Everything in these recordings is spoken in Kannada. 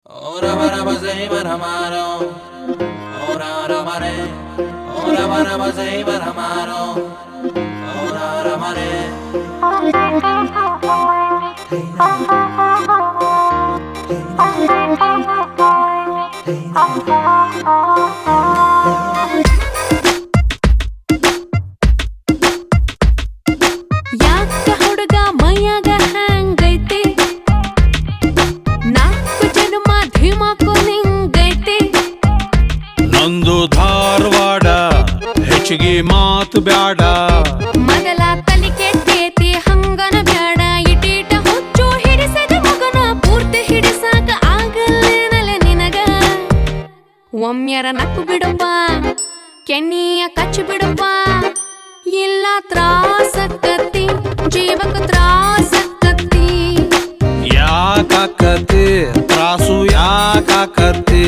Ora bara bazei baramaro. Ora ramare. Ora bara bazei baramaro. Ora ramare. ಯಾಕ ಹುಡುಗ ಮೈಯಾಗ ಹ್ಯಾಂಗೈತಿ ನಾಲ್ಕು ಜನ್ಮ ಧಿಮಾಕು ನಿಂಗೈತಿ ನಂದು ಧಾರವಾಡ ಹೆಚ್ಚಿಗೆ ಮಾತು ಬ್ಯಾಡ ಮೊದಲ ತಲಿ ಕೆಟ್ಟೇತಿ ಹಂಗನ ಬ್ಯಾಡ ಇಟೀಟ ಹುಚ್ಚು ಹಿಡಿಸದ ಮಗನ ಪೂರ್ತಿ ಹಿಡಿಸಾಕ ಆಗಲ್ಲೇನಲ್ಲ ನಿನಗ ಒಮ್ಮೆರ ನಕ್ಕು ಬಿಡಪ್ಪ ಕೆನ್ನಿಯ ಕಚ್ಚಿ ಬಿಡಪ್ಪ ಇಲ್ಲ ತ್ರಾಸಕ್ಕತ್ತಿ ಜೀವಕ ತ್ರಾಸಕ್ಕತ್ತಿ ಯಾಕಾಕತಿ ತ್ರಾಸು ಯಾಕಾಕತಿ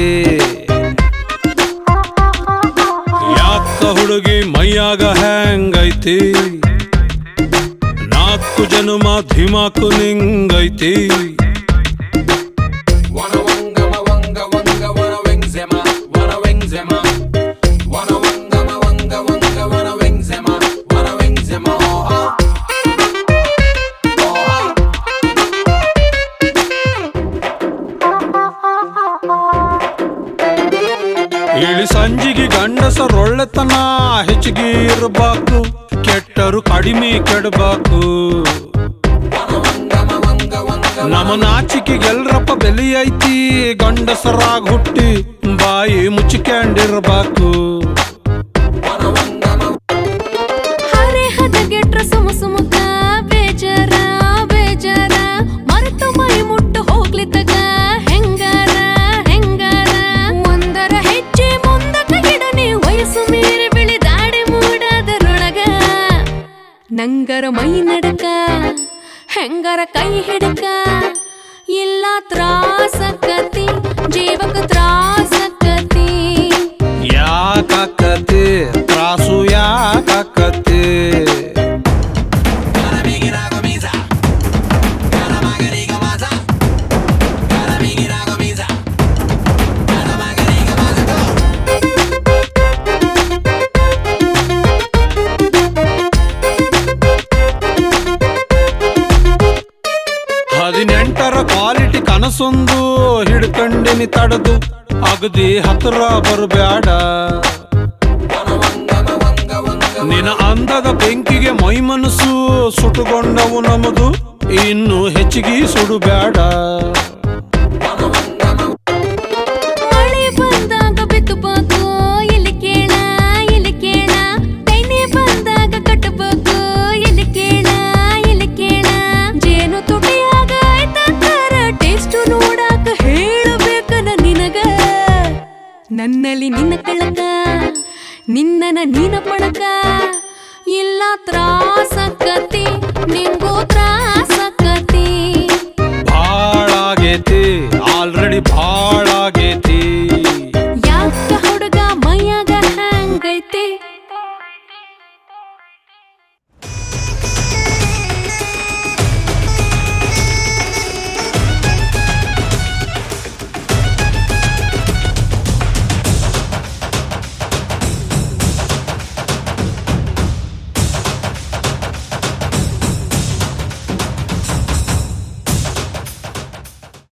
ಯಾಕ ಹುಡುಗಿ ಮೈಯಾಗ ಹ್ಯಾಂಗೈತಿ ನಾಲ್ಕು ಜನುಮ ಧಿಮಾಕು ನಿಂಗೈತಿ Wanna wanga ma wanga wanga wanna wing zema. Wanna wing zema. Wanna wanga ma wanga wanga wanna wing zema. Wanna wing zema. Oh ah. Oh ah. ಇಳಿ ಸಂಜಿಗೆ ಗಂಡಸರೊಳ್ಳೆತನ ಹೆಚ್ಚಿಗೆ ಇರಬೇಕು ಕೆಟ್ಟರು ಕಡಿಮೆ ಕೆಡಬೇಕು Wanna wanga ma wanga wanga ನಮ್ಮ ನಾಚಿಕೆಗೆಲ್ರಪ್ಪ ಬೆಲೆ ಐತಿ ಗಂಡಸರಾಗ್ ಹುಟ್ಟಿ ಬಾಯಿ ಮುಚ್ಚಿಕೊಂಡಿರ್ಬೇಕು wanna wanga ma ಹರೆ ಹದಗೆಟ್ರ ಸುಮ ಸುಮಕ ಬೇಜಾರ ಬೇಜಾರ ಮರೆತು ಮೈ ಮುಟ್ಟು ಹೋಗ್ಲಿತ್ತಗ ಹೆಂಗಾರ ಹೆಂಗಾರ ಒಂದರ ಹೆಜ್ಜೆ ಮುಂದಕ ಇಡನೆ ವಯಸ್ಸು ಮೀರಿ ಬೆಳೆದಾಡಿ ಮೂಡದರೊಳಗ ನಂಗರ ಮೈ ನಡಕ ಹೆಂಗರ ಕೈ ಹಿಡಕ ಇಲ್ಲ ತ್ರಾಸಕತಿ ಜೀವಕ ತ್ರಾಸಕತಿ ಯಾಕಾಕತಿ ತ್ರಾಸು ಯಾಕಾಕತಿ Cara migira gomisa. Cara magariga masa. Cara migira gomisa. Cara magariga masa. Go. ಹದಿನೆಂಟರ ಕ್ವಾಲಿಟಿ ಕನಸೊಂದು ಹಿಡ್ಕಂಡಿನಿ ತಡದು ಅಗದಿ ಹತ್ರ ಬರಬ್ಯಾಡ Wanna wanga ma wanga wanga ನಿನ ಅಂದದ ಬೆಂಕಿಗೆ ಮೈ ಮನಸ್ಸು ಸುಟ್ಟುಕೊಂಡವು ನಮದು ಇನ್ನು ಹೆಚ್ಚಿಗೆ ಸುಡುಬ್ಯಾಡ wanna wanga ma ಮಳೆ ಬಂದಾಗ ಬಿತ್ತಬೇಕು ಇಲ್ಲಿ ಕೇಳ ಇಲ್ಲಿ ಕೇಳ ಕೈನೆ ಬಂದಾಗ ಕಟ್ಟಬೇಕು ಇಲ್ಲಿ ಕೇಳ ಇಲ್ಲಿ ಕೇಳ ಜೇನು ತುಟಿಯಾಗ ಆಯ್ತಾಕಾರ ಟೇಸ್ಟ್ ನೋಡಾಕ ಹೇಳಬೇಕನ ನಿನಗ ನನ್ನಲ್ಲಿ ನಿನ್ನ ಕಳಕ ನಿನ್ನನ ನೀನ ಪಡಕ ಇಲ್ಲ ತ್ರಾಸ